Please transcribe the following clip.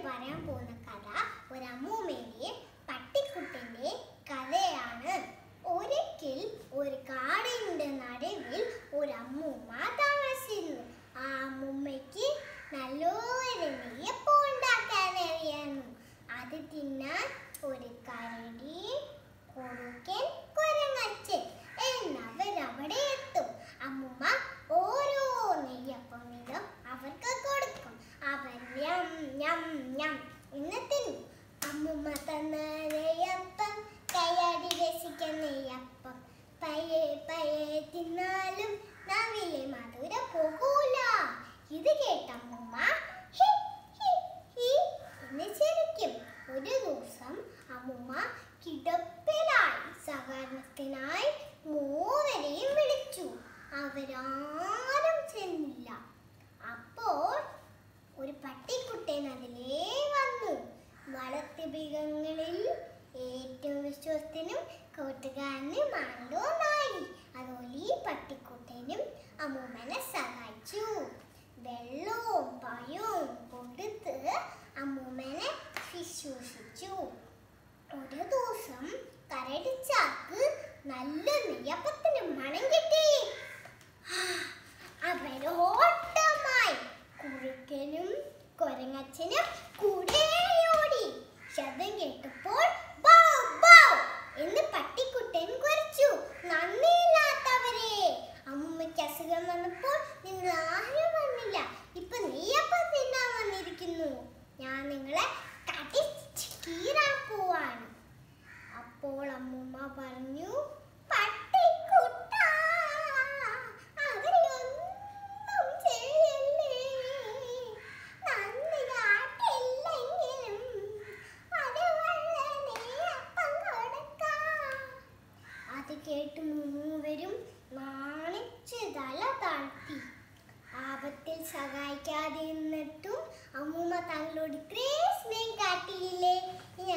പറയാൻ പോകുന്ന കഥ ഒരു അമ്മൂമ്മേന്റെ പട്ടിക്കുട്ടന്റെ കഥയാണ് ഒരിക്കൽ ഒരു കാടിന്റെ നടുവിൽ ഒരു അമ്മൂമ്മ താമസിച്ചിരുന്നു ആ അമ്മൂമ്മയ്ക്ക് നല്ലൊരു നെയ്യപ്പം ഉണ്ടാക്കാൻ അറിയായിരുന്നു അത് തിന്നാൻ ഒരു കരടി കുറുക്കൻ കുരങ്ങച്ചൻ എന്നവരവിടെ എത്തും അമ്മുമ്മ ഓരോ നെയ്യപ്പം വീതം അവർക്ക് കൊടുക്കും അവർ ഞം ഞം ഞം എന്ന് തിന്നും അമ്മുമ്മ തന്ന നെയ്യപ്പം കയ്യാടി രസിക്കുന്ന നെയ്യപ്പം പയ്യെ പയ്യെ തിന്നാലും നാവിലെ മധുര പോകൂല ഇത് കേട്ട അമ്മുമ്മ ഹി, ഹി, ഹി എന്ന് ചിരിക്കും ഒരു ദിവസം അമ്മുമ്മ കിടപ്പിലായി സഹകരണത്തിനായി മൂവരെയും വിളിച്ചു അവരാരും ചെന്നില്ല അപ്പോൾ ഒരു പട്ടിക്കുട്ടൻ അതിലേ വന്നു വളർത്തുമൃഗങ്ങളിൽ ഏറ്റവും വിശ്വസ്തനും കൂട്ടുകാരനുമാണല്ലോ നായി അതുപോലെ ഈ പട്ടിക്കുട്ടനും അമ്മൂമ്മനെ സഹായിച്ചു വെള്ളവും പഴവും കൊടുത്ത് അമ്മൂമ്മനെ വിശ്വസിച്ചു ഒരു ദിവസം കരടിച്ചാക്ക് നല്ല നെയ്യപ്പത്തിന് മണം കിട്ടി അവരോട്ടമായി കുറുക്കനും കൊരങ്ങച്ചനും കൂടെയോടി ശബ്ദം കേട്ടപ്പോൾ ബൗ ബൗ എന്ന് പട്ടിക്കുട്ടൻ കുരച്ചു നന്ദിയില്ലാത്തവരെ അമ്മൂമ്മയ്ക്ക് അസുഖം വന്നപ്പോൾ നിങ്ങൾ ആരും വന്നില്ല ഇപ്പൊ നെയ്യപ്പം തിന്നാൻ വന്നിരിക്കുന്നു ഞാൻ നിങ്ങളെ കടിച്ച് കീറാൻ പോവാണ് അപ്പോൾ അമ്മൂമ്മ പറഞ്ഞു പട്ടിക്കുട്ട അവരെയൊന്നും ചെയ്യല്ലേ നന്ദി കാട്ടില്ലെങ്കിലും അതുവല്ല നെയ്യപ്പം കൊടുക്കാം അത് കേട്ട് മൂവരും നാണിച്ച് തല താഴ്ത്തി ആപത്തിൽ സഹായിക്കാതെ നിന്നിട്ടും അമ്മൂമ്മ തങ്ങളോട് ഇത്രയും സ്നേഹം കാട്ടിയില്ലേ